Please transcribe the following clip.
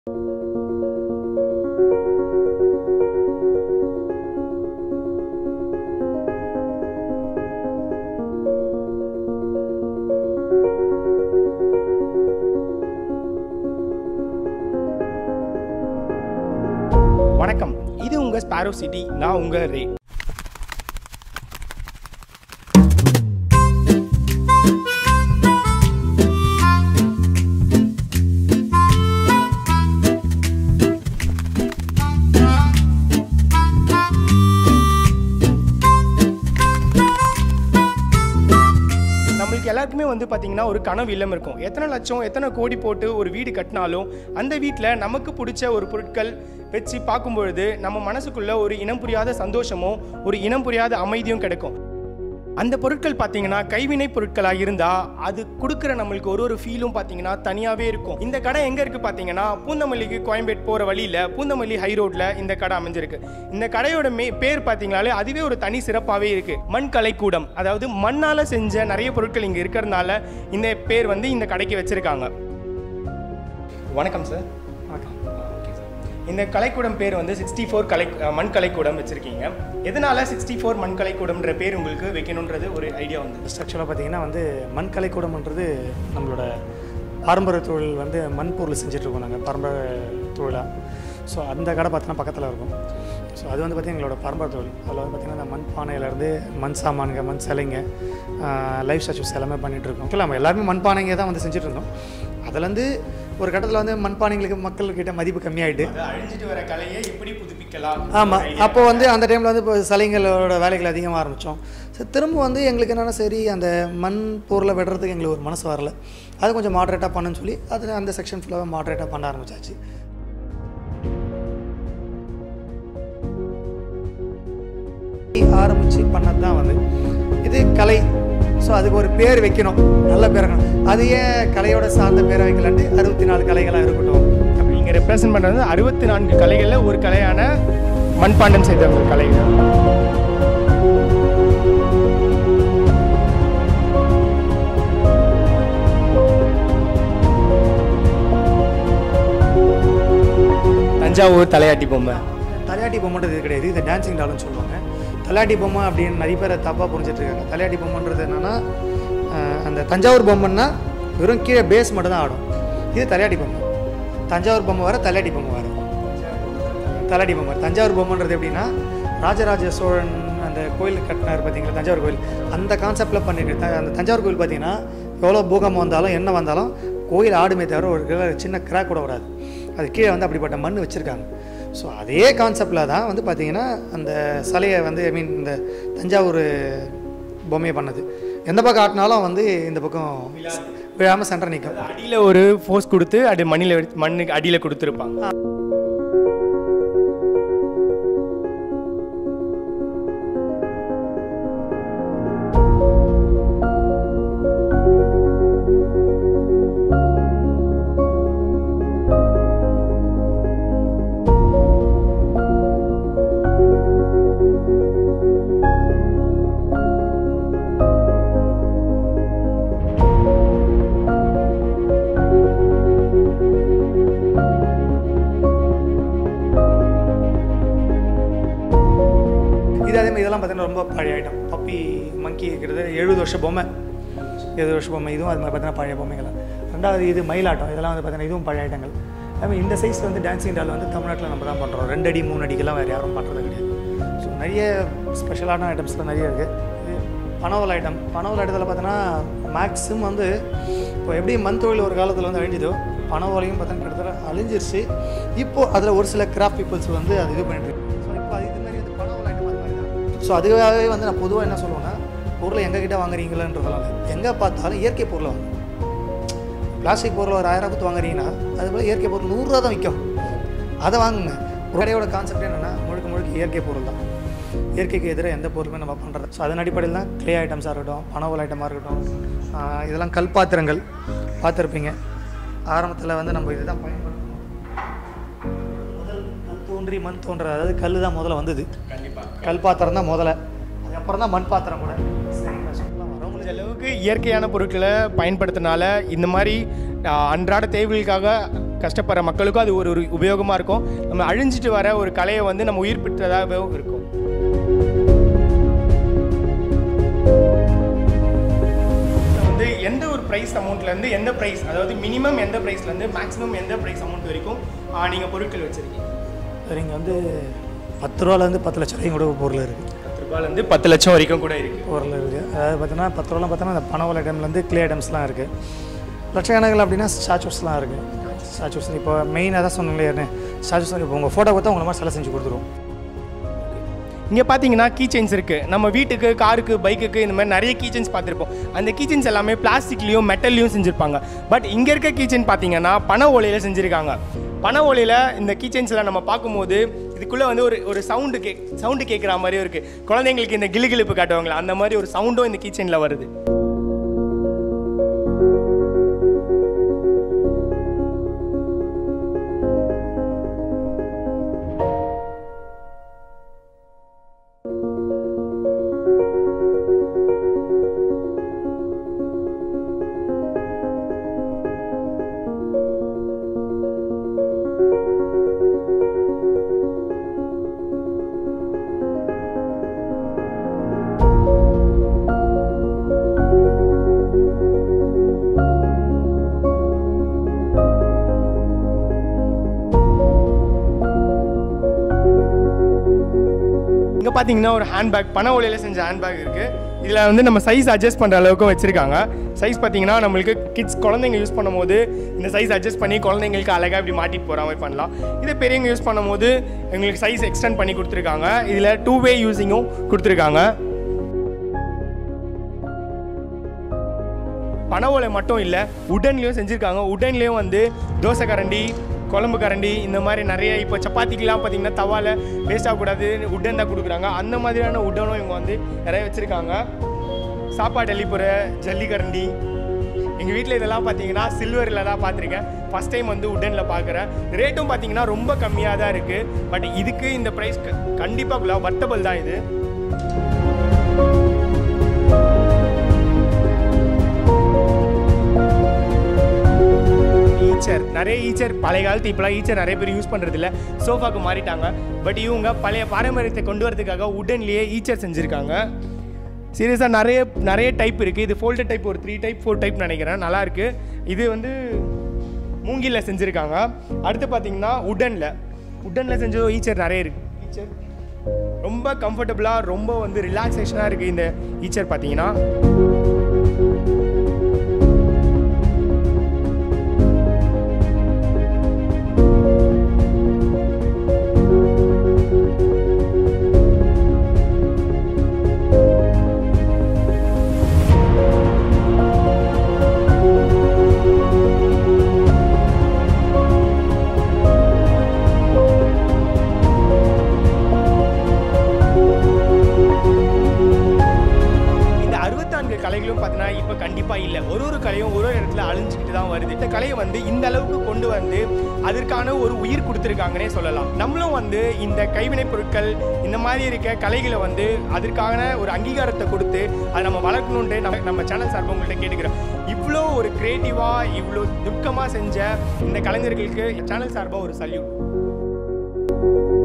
வணக்கம் இது உங்க ஸ்பாரோ சிட்டி நான் உங்க ரே நம்மளுக்கு எல்லாருக்குமே வந்து பார்த்தீங்கன்னா ஒரு கனவு இல்லம் இருக்கும் எத்தனை லட்சம் எத்தனை கோடி போட்டு ஒரு வீடு கட்டினாலும் அந்த வீட்டில் நமக்கு பிடிச்ச ஒரு பொருட்கள் வச்சு பார்க்கும்பொழுது நம்ம மனசுக்குள்ள ஒரு இனம் புரியாத சந்தோஷமும் ஒரு இனம் புரியாத அமைதியும் கிடைக்கும் அந்த பொருட்கள் பார்த்தீங்கன்னா கைவினை பொருட்களாக இருந்தால் அது கொடுக்குற நம்மளுக்கு ஒரு ஒரு ஃபீலும் பார்த்தீங்கன்னா தனியாகவே இருக்கும் இந்த கடை எங்கே இருக்குது பார்த்தீங்கன்னா பூந்தமல்லிக்கு கோயம்பேட் போகிற வழியில் பூந்தமல்லி ஹை ரோட்டில் இந்த கடை அமைஞ்சிருக்கு இந்த கடையோட மே பேர் பார்த்தீங்கனாலே அதுவே ஒரு தனி சிறப்பாகவே இருக்குது மண் கலைக்கூடம் அதாவது மண்ணால் செஞ்ச நிறைய பொருட்கள் இங்கே இருக்கிறதுனால இந்த பேர் வந்து இந்த கடைக்கு வச்சுருக்காங்க வணக்கம் சார் வணக்கம் ஓகே சார் இந்த கலைக்கூடம் பேர் வந்து சிக்ஸ்டி ஃபோர் கலை அஹ் மண் கலைக்கூடம் வச்சுருக்கீங்க எதனால சிக்ஸ்டி ஃபோர் மண் கலைக்கூடம்ன்ற பேர் உங்களுக்கு வைக்கணுன்றது ஒரு ஐடியா வந்து ஆக்சுவலாக பார்த்தீங்கன்னா வந்து மண் கலைக்கூடம்ன்றது நம்மளோட பாரம்பரிய தொழில் வந்து மண் பொருள் செஞ்சிட்ருக்கோம் நாங்கள் பாரம்பரிய தொழிலாக ஸோ அந்த கடை பார்த்தீங்கன்னா பக்கத்தில் இருக்கும் ஸோ அது வந்து பார்த்திங்கன்னா எங்களோட பாரம்பரிய தொழில் அதில் வந்து பார்த்திங்கன்னா இந்த மண் பானையிலேருந்து மண் சாமான்கள் மண் சிலைங்க லைஃப் ஸ்டாச்சுஸ் எல்லாமே பண்ணிகிட்ருக்கோம் ஆக்சுவலாக நம்ம எல்லாருமே மண் பானைங்க தான் வந்து செஞ்சுட்டு இருந்தோம் அதுலேருந்து ஒரு கட்டத்தில் வந்து மண் பானைங்களுக்கு மக்கள்கிட்ட மதிப்பு கம்மியாயிட்டு அது அழிஞ்சிட்டு வர கலையை எப்படி புதுப்பிக்கலாம் ஆமாம் அப்போ வந்து அந்த டைமில் வந்து இப்போ சிலைங்களோட வேலைகள் அதிகமாக ஆரம்பித்தோம் சரி திரும்ப வந்து எங்களுக்கு என்னென்னா சரி அந்த மண் பொருளை விடுறதுக்கு எங்களுக்கு ஒரு மனசு வரல அது கொஞ்சம் மாட்ரேட்டாக பண்ணுன்னு சொல்லி அது அந்த செக்ஷன் ஃபுல்லாக மாட்ரேட்டாக பண்ண ஆரம்பிச்சாச்சு ஆரம்பித்து பண்ணது தான் வந்து இது கலை ஸோ அதுக்கு ஒரு பேர் வைக்கணும் நல்ல பேர் வைக்கணும் அது ஏன் கலையோட சார்ந்த பேரை வைக்கலான்ட்டு அறுபத்தி நாலு கலைகளாக இருக்கட்டும் அப்ப இங்க ரெப்ரசன்ட் பண்றது அறுபத்தி நான்கு கலைகளில் ஒரு கலையான மண்பாண்டம் செய்த ஒரு கலை தஞ்சாவூர் தலையாட்டி பொம்மை தலையாட்டி பொம்மைன்றது இது கிடையாது இது டான்சிங் டால்னு சொல்லுவாங்க தலையாட்டி பொம்மை அப்படின்னு நிறைய பேர் தப்பாக புரிஞ்சிட்டு இருக்காங்க தலையாட்டி பொம்மைன்றது என்னென்னா அந்த தஞ்சாவூர் பொம்மைன்னா வெறும் கீழே பேஸ் மட்டும் தான் ஆடும் இது தலையாட்டி பொம்மை தஞ்சாவூர் பொம்மை வர தலையாட்டி பொம்மை வர தலையாட்டி பொம்மை தஞ்சாவூர் பொம்மைன்றது எப்படின்னா ராஜராஜ சோழன் அந்த கோயில் கட்டினார் பார்த்தீங்களா தஞ்சாவூர் கோயில் அந்த கான்செப்டில் பண்ணிட்டு த- அந்த தஞ்சாவூர் கோயில் பார்த்தீங்கன்னா எவ்வளோ பூகம்பம் வந்தாலும் என்ன வந்தாலும் கோயில் ஆடுமே தவிர ஒரு கிர- சின்ன கிராக் கூட வராது அது கீழே வந்து அப்படிப்பட்ட மண் வச்சுருக்காங்க ஸோ அதே கான்செப்டில் தான் வந்து பார்த்தீங்கன்னா அந்த சிலையை வந்து ஐ மீன் இந்த தஞ்சாவூர் பொம்மையை பண்ணது எந்த பக்கம் ஆட்டினாலும் வந்து இந்த பக்கம் விழாமல் சென்டர் நிற்கும் அடியில் ஒரு ஃபோர்ஸ் கொடுத்து அது மண்ணில் மண்ணுக்கு அடியில் கொடுத்துருப்பாங்க இது அதே மாதிரி இதெல்லாம் பார்த்தீங்கன்னா ரொம்ப பழைய ஐட்டம் பப்பி மங்கி இருக்கிறது எழுபது வருஷம் பொம்மை எழுபது வருஷம் பொம்மை இதுவும் அது மாதிரி பார்த்தீங்கன்னா பழைய பொம்மைகள் ரெண்டாவது இது மயிலாட்டம் இதெல்லாம் வந்து பார்த்தீங்கன்னா இதுவும் பழைய ஐட்டங்கள் அதுமாதிரி இந்த சைஸ் வந்து டான்ஸிங் டால் வந்து தமிழ்நாட்டில் நம்ம தான் பண்ணுறோம் ரெண்டு அடி மூணு அடிக்கெல்லாம் வேறு யாரும் பண்ணுறது கிடையாது ஸோ நிறைய ஸ்பெஷலான ஐட்டம்ஸ்லாம் நிறைய இருக்குது இது பனவல் ஐட்டம் பனவல் ஐட்டத்தில் பார்த்தீங்கன்னா மேக்ஸிமம் வந்து இப்போ எப்படி மண் தொழில் ஒரு காலத்தில் வந்து அழிஞ்சுதோ பனவலையும் பார்த்தீங்கன்னா கிட்டத்தட்ட அழிஞ்சிருச்சு இப்போது அதில் ஒரு சில கிராஃப்ட் பீப்புள்ஸ் வந்து அது இது பண்ணிட்டு இருக்கு. ஸோ இப்போ அது இது மாதிரி வந்து பனவல் ஐட்டம் அது மாதிரி தான் ஸோ அதுவாகவே வந்து நான் பொதுவாக என்ன சொல்லுவேன்னா பொருளை எங்ககிட்ட வாங்குறீங்களன்றதுனால எங்கே பார்த்தாலும் இயற்கை பொருளை வாங்க பிளாஸ்டிக் பொருள் ஒரு ஆயிரம் கொடுத்து வாங்குறீங்கன்னா அது போல் இயற்கை பொருள் நூறுரூவா தான் விற்கும் அதை வாங்குங்க ஒரு கடையோட கான்செப்ட் என்னென்னா முழுக்க முழுக்க இயற்கை பொருள் தான் இயற்கைக்கு எதிராக எந்த பொருளுமே நம்ம பண்ணுறது ஸோ அதன் அடிப்படையில் தான் க்ளே ஐட்டம்ஸாக இருக்கட்டும் பனவல் ஐட்டமாக இருக்கட்டும் ஆஹ் இதெல்லாம் கல் பாத்திரங்கள் பார்த்துருப்பீங்க ஆரம்பத்தில் வந்து நம்ம இதுதான் பயன்படுத்தணும் முதல் கல் தோன்றி மண் தோன்றது அதாவது கல் தான் முதல்ல வந்தது கண்டிப்பாக கல் பாத்திரம் தான் முதல்ல அதுக்கப்புறம் தான் மண் பாத்திரம் கூட சரிங்களா சொல்லலாம் வரவங்களுக்கு முடிஞ்ச அளவுக்கு இயற்கையான பொருட்களை பயன்படுத்தினால இந்த மாதிரி ஆஹ், அன்றாட தேவைகளுக்காக கஷ்டப்படுற மக்களுக்கும் அது ஒரு ஒரு உபயோகமாக இருக்கும் நம்ம அழிஞ்சிட்டு வர ஒரு கலையை வந்து நம்ம உயிர் பெற்றதாகவும் இருக்கும் வந்து எந்த ஒரு ப்ரைஸ் அமௌண்ட்லேருந்து எந்த ப்ரைஸ் அதாவது மினிமம் எந்த ப்ரைஸ்லேருந்து மேக்ஸிமம் எந்த ப்ரைஸ் அமௌண்ட் வரைக்கும் நீங்கள் பொருட்கள் வச்சுருக்கீங்க சார் இங்கே வந்து பத்து ரூபாலேருந்து பத்து லட்சம் வரைக்கும் கூட பொருள் இருக்குது பத்து ரூபாயிலேருந்து பத்து லட்சம் வரைக்கும் கூட இருக்குது பொருள் இருக்குது அதாவது பார்த்தீங்கன்னா பத்து ரூபாலாம் பார்த்தோன்னா அந்த பணவல் ஐட்டம்லேருந்து க்ளே ஐட்டம்ஸ்லாம் இருக்குது லட்சக்கணக்கில் அப்படின்னா ஸ்டாச்சூஸ்லாம் இருக்குது ஸ்டாச்சூஸ் இப்போ மெயினாக தான் சொன்னீங்களே ஸ்டாச்சூஸ் இப்போ உங்கள் ஃபோட்டோ கொடுத்தா உங்களை மாதிரி சிலை செஞ்சு கொடுத்துருவோம் இங்கே பார்த்தீங்கன்னா கீ செயின்ஸ் இருக்குது நம்ம வீட்டுக்கு காருக்கு பைக்குக்கு இந்த மாதிரி நிறைய கீ செயின்ஸ் பார்த்துருப்போம் அந்த கீ செயின்ஸ் எல்லாமே பிளாஸ்டிக்லேயும் மெட்டல்லையும் செஞ்சுருப்பாங்க பட் இங்கே இருக்க கீ செயின் பார்த்தீங்கன்னா பனை ஓலையில் செஞ்சுருக்காங்க பனை ஓலையில் இந்த கீ செயின்ஸில் நம்ம பார்க்கும்போது இதுக்குள்ளே வந்து ஒரு ஒரு சவுண்டு கே சவுண்டு கேட்குற மாதிரியும் இருக்குது குழந்தைங்களுக்கு இந்த கிளுகிளுப்பு காட்டுவாங்களா அந்த மாதிரி ஒரு சவுண்டும் இந்த கீ செயினில் வருது இங்கே பார்த்தீங்கன்னா ஒரு ஹேண்ட்பேக் பனை ஓலையில் செஞ்ச ஹேண்ட்பேக் இருக்குது இதில் வந்து நம்ம சைஸ் அட்ஜஸ்ட் பண்ணுற அளவுக்கு வச்சுருக்காங்க சைஸ் பார்த்தீங்கன்னா நம்மளுக்கு கிட்ஸ் குழந்தைங்க யூஸ் பண்ணும்போது இந்த சைஸ் அட்ஜஸ்ட் பண்ணி குழந்தைங்களுக்கு அழகாக இப்படி மாட்டிட்டு போகிற மாதிரி பண்ணலாம் இதே பெரியவங்க யூஸ் பண்ணும்போது எங்களுக்கு சைஸ் எக்ஸ்டெண்ட் பண்ணி கொடுத்துருக்காங்க இதில் டூ வே யூஸிங்கும் கொடுத்துருக்காங்க பனை ஓலை மட்டும் இல்லை உடன்லேயும் செஞ்சுருக்காங்க உடன்லேயும் வந்து தோசை கரண்டி குழம்பு கரண்டி இந்த மாதிரி நிறைய இப்போ சப்பாத்திக்கெலாம் பார்த்தீங்கன்னா தவால வேஸ்ட் ஆகக்கூடாது உடன் தான் கொடுக்குறாங்க அந்த மாதிரியான உடனும் இவங்க வந்து நிறைய வச்சுருக்காங்க சாப்பாடு அள்ளிப்புற ஜல்லிக்கரண்டி எங்கள் வீட்டில் இதெல்லாம் பார்த்தீங்கன்னா சில்வரில் தான் பார்த்துருக்கேன் ஃபஸ்ட் டைம் வந்து உடனில் பார்க்குறேன் ரேட்டும் பார்த்தீங்கன்னா ரொம்ப கம்மியாக தான் இருக்குது பட் இதுக்கு இந்த ப்ரைஸ் கண்டிப்பாக வர்த்தபிள் தான் இது ஈச்சர் நிறைய ஈச்சர் பழைய காலத்து இப்போலாம் ஈச்சர் நிறைய பேர் யூஸ் பண்ணுறது இல்லை சோஃபாக்கு மாறிட்டாங்க பட் இவங்க பழைய பாரம்பரியத்தை கொண்டு வரதுக்காக உடன்லேயே ஈச்சர் செஞ்சுருக்காங்க சீரியஸாக நிறைய நிறைய டைப் இருக்குது இது ஃபோல்டட் டைப் ஒரு த்ரீ டைப் ஃபோர் டைப் நினைக்கிறேன் நல்லா இருக்கு இது வந்து மூங்கிலில் செஞ்சுருக்காங்க அடுத்து பார்த்தீங்கன்னா உடனில் உடனில் செஞ்ச ஈச்சர் நிறைய இருக்குது ஈச்சர் ரொம்ப கம்ஃபர்டபுளாக ரொம்ப வந்து ரிலாக்ஸேஷனாக இருக்குது இந்த ஈச்சர் பார்த்தீங்கன்னா இந்த அறுபத்தான்கு கலைகளும் பார்த்தீங்கன்னா இப்போ கண்டிப்பாக இல்லை ஒரு ஒரு கலையும் ஒரு ஒரு இடத்துல அழிஞ்சிக்கிட்டு தான் வருது இந்த கலையை வந்து இந்த அளவுக்கு கொண்டு வந்து அதற்கான ஒரு உயிர் கொடுத்துருக்காங்கன்னே சொல்லலாம் நம்மளும் வந்து இந்த கைவினைப் பொருட்கள் இந்த மாதிரி இருக்க கலைகளை வந்து அதற்கான ஒரு அங்கீகாரத்தை கொடுத்து அதை நம்ம வளர்க்கணுன்ட்டு நம்ம நம்ம சேனல் சார்பாக உங்கள்கிட்ட கேட்டுக்கிறோம் இவ்வளோ ஒரு க்ரியேட்டிவாக இவ்வளோ துக்கமாக செஞ்ச இந்த கலைஞர்களுக்கு சேனல் சார்பாக ஒரு சல்யூட்